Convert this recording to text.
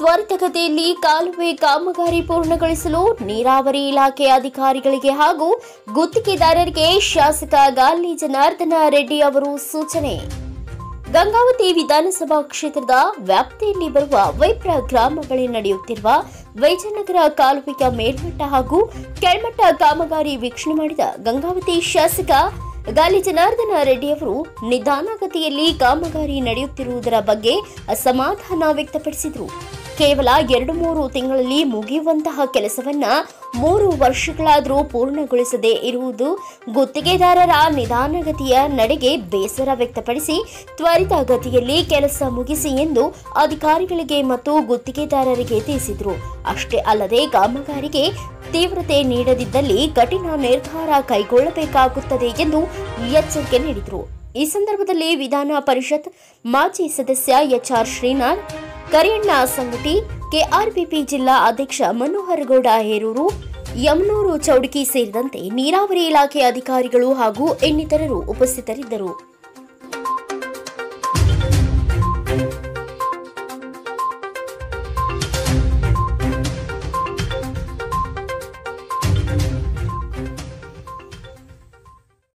ತ್ವರಿತಗತಿಯಲ್ಲಿ ಕಾಲುವೆ ಕಾಮಗಾರಿ ಪೂರ್ಣಗೊಳಿಸಲು ನೀರಾವರಿ ಇಲಾಖೆ ಅಧಿಕಾರಿಗಳಿಗೆ ಹಾಗೂ ಗುತ್ತಿಗೆದಾರರಿಗೆ ಶಾಸಕ ಗಾಲಿ ಜನಾರ್ದನ ರೆಡ್ಡಿ ಅವರು ಸೂಚನೆ ಗಂಗಾವತಿ ವಿಧಾನಸಭಾ ಕ್ಷೇತ್ರದ ವ್ಯಾಪ್ತಿಯಲ್ಲಿ ಬರುವ ವೈಪ್ರ ಗ್ರಾಮ ಬಳಿ ನಡೆಯುತ್ತಿರುವ ವೈಜನಗರ ಕಾಲುವೆಯ ಮೇಲ್ಮಟ್ಟ ಹಾಗೂ ಕೆಳಮಟ್ಟ ಕಾಮಗಾರಿ ವೀಕ್ಷಣೆ ಮಾಡಿದ ಗಂಗಾವತಿ ಶಾಸಕ ಗಾಲಿ ಜನಾರ್ದನ ರೆಡ್ಡಿ ಅವರು ನಿಧಾನಗತಿಯಲ್ಲಿ ಕಾಮಗಾರಿ ನಡೆಯುತ್ತಿರುವುದರ ಬಗ್ಗೆ ಅಸಮಾಧಾನ ವ್ಯಕ್ತಪಡಿಸಿದರು ಕೇವಲ ಎರಡು ಮೂರು ತಿಂಗಳಲ್ಲಿ ಮುಗಿಯುವಂತಹ ಕೆಲಸವನ್ನ ಮೂರು ವರ್ಷಗಳಾದರೂ ಪೂರ್ಣಗೊಳಿಸದೇ ಇರುವುದು ಗುತ್ತಿಗೆದಾರರ ನಿಧಾನಗತಿಯ ನಡೆಗೆ ಬೇಸರ ವ್ಯಕ್ತಪಡಿಸಿ ತ್ವರಿತ ಗತಿಯಲ್ಲಿ ಕೆಲಸ ಮುಗಿಸಿ ಎಂದು ಅಧಿಕಾರಿಗಳಿಗೆ ಮತ್ತು ಗುತ್ತಿಗೆದಾರರಿಗೆ ತಿಳಿಸಿದರು ಅಷ್ಟೇ ಅಲ್ಲದೆ ಕಾಮಗಾರಿಗೆ ತೀವ್ರತೆ ನೀಡದಿದ್ದಲ್ಲಿ ಕಠಿಣ ನಿರ್ಧಾರ ಕೈಗೊಳ್ಳಬೇಕಾಗುತ್ತದೆ ಎಂದು ಎಚ್ಚರಿಕೆ ನೀಡಿದರು ಈ ಸಂದರ್ಭದಲ್ಲಿ ವಿಧಾನ ಪರಿಷತ್ ಮಾಜಿ ಸದಸ್ಯ ಎಚ್ಆರ್ ಶ್ರೀನಾಥ್ ಕರಿಯಣ್ಣ ಸಂಗಟಿ ಕೆಆರ್ಪಿಪಿ ಜಿಲ್ಲಾ ಅಧ್ಯಕ್ಷ ಮನೋಹರ್ ಗೌಡ ಹೇರೂರು ಯಮನೂರು ಚೌಡಕಿ ಸೇರಿದಂತೆ ನೀರಾವರಿ ಇಲಾಖೆ ಅಧಿಕಾರಿಗಳು ಹಾಗೂ ಇನ್ನಿತರರು ಉಪಸ್ಥಿತರಿದ್ದರು